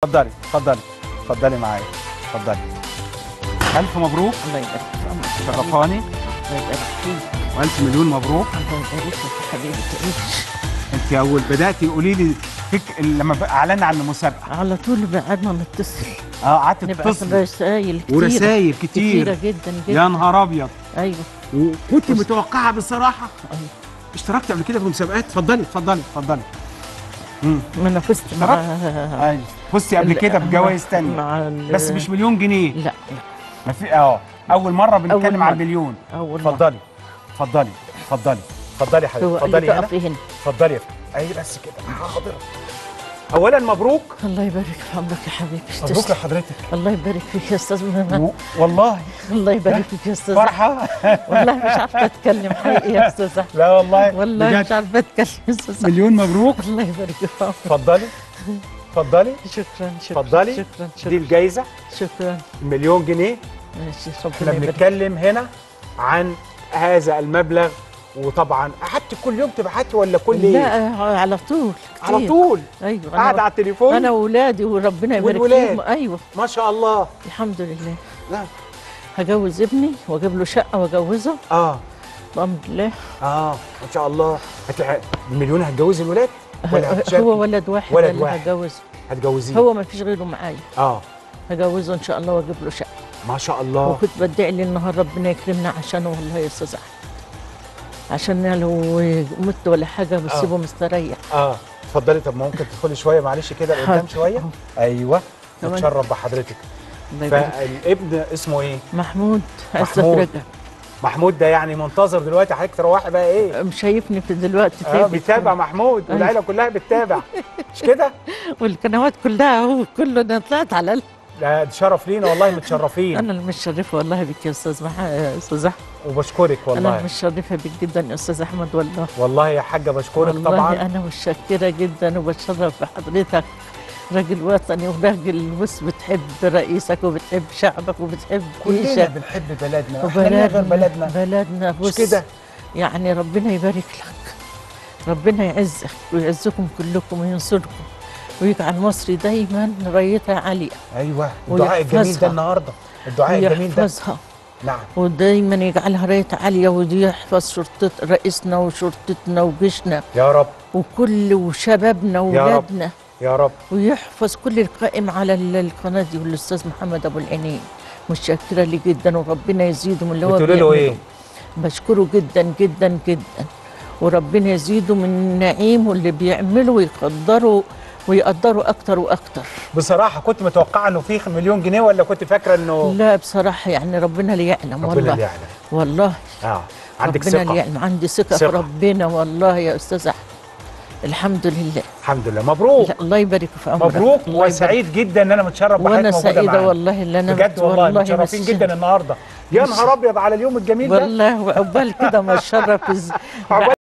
اتفضلي اتفضلي اتفضلي معايا اتفضلي الف مبروك الله يبارك في عمرك شرفاني الله يبارك فيك والف مليون مبروك الله يبارك فيك حبيبي تعيش انت اول بداتي قولي لي فك لما بقى اعلنا عن المسابقه على طول قعدنا نتصل اه قعدت نبعت تتصلي رسائل كتير ورسايل كتيرة كتير جدا جدا يا نهار ابيض ايوه وكنت متوقعه بصراحه أيوة. اشتركت قبل كده في مسابقات اتفضلي اتفضلي اتفضلي امم ما انا فزت مع ايوه فزتي قبل كده بجوائز تانية مع ال- بس مش مليون جنيه لا لا ما في اه اول مره بنتكلم مرة. عن المليون اول مرة. اتفضلي اتفضلي اتفضلي اتفضلي يا حبيبتي هو قال لي اتفضلي هنا تقفي هنا اتفضلي يا فندم. اي بس كده حاضر اولا مبروك الله يبارك في عمرك يا حبيبي مبروك تسلم. لحضرتك الله يبارك فيك يا استاذ منى و- والله الله يبارك فيك يا استاذ فرحه والله مش عارفه اتكلم حقيقي يا استاذ أحمد. لا والله والله بجد. مش عارفه اتكلم يا استاذ أحمد. مليون مبروك الله يبارك في عمرك اتفضلي اتفضلي شكرا شكرا اتفضلي. شكرا دي شكرا الجايزه شكرا مليون جنيه ماشي احنا ربنا يبارك بنتكلم هنا عن هذا المبلغ وطبعا قعدت كل يوم تبعتي ولا كل ايه؟ لا على طول كتير. على طول ايوه قاعده انا على التليفون انا واولادي وربنا يبارك والولاد. فيهم ايوه ما شاء الله الحمد لله لا هجوز ابني واجيب له شقه واجوزه اه بامر الله اه ما شاء الله هت... المليون هتجوزي الولاد ولا هتشاركي؟ هو ولد واحد ولد اللي واحد. هجوزه هتجوزيه هو ما فيش غيره معايا اه هجوزه ان شاء الله واجيب له شقه ما شاء الله وكنت بدعي لي النهار ربنا يكرمنا عشانه والله يا استاذ احمد عشان أنا لو مت ولا حاجه بسيبه مستريح اه اتفضلي طب ممكن تدخلي شويه معلش كده لقدام حاضر. شويه ايوه تمام. نتشرف بحضرتك الله يبارك. فالابن اسمه ايه محمود عزت محمود. رجب محمود ده يعني منتظر دلوقتي حضرتك تروحي بقى ايه شايفني في دلوقتي اه في بيتابع محمود أيوة. والعيله كلها بتتابع مش كده والقنوات كلها هو كله انا طلعت على ال- لا ده شرف لينا والله متشرفين انا المتشرفه والله بك يا استاذ مح... يا استاذ احمد وبشكرك انا والله المتشرفه بك جدا يا استاذ احمد والله والله يا حاجه بشكرك والله طبعا انا متشكره جدا وبتشرف بحضرتك راجل وطني وراجل بص بتحب رئيسك وبتحب شعبك وبتحب كلنا جيشك بنحب بلدنا احنا ليه غير بلدنا بلدنا مش بص كده يعني ربنا يبارك لك ربنا يعزك ويعزكم كلكم وينصركم ويجعل مصر دايما رايتها عاليه ايوه الدعاء الجميل ده ويحفظها. النهارده الدعاء الجميل ده ويحفظها نعم ودايما يجعلها رايه عاليه ويحفظ شرطة رئيسنا وشرطتنا وجيشنا يا رب وكل وشبابنا يا رب. واولادنا يا رب ويحفظ كل القائم على ال- القناه دي والاستاذ محمد ابو العينين متشكره ليه جدا وربنا يزيده من اللي هو بتقولي له بيعمله. ايه بشكره جدا جدا جدا وربنا يزيده من نعيمه اللي بيعمله ويقدره ويقدره اكتر واكتر بصراحه كنت متوقعه انه في مليون جنيه ولا كنت فاكره انه لا بصراحه يعني ربنا اللي يعلم ربنا والله اللي يعلم والله اه عندك ربنا اللي ثقه يعلم عندي ثقه في ثقة. ربنا والله يا استاذ احمد الحمد لله الحمد لله مبروك لا الله يبارك في عمرك مبروك الله يبارك. وسعيد جدا ان انا متشرف وانا بحضرتك موجوده سعيده معانا والله اللي انا بجد والله متشرفين مش- جدا النهارده يا مش- نهار ابيض على اليوم الجميل ده والله وعقبال كده ما اتشرف إز- عقبال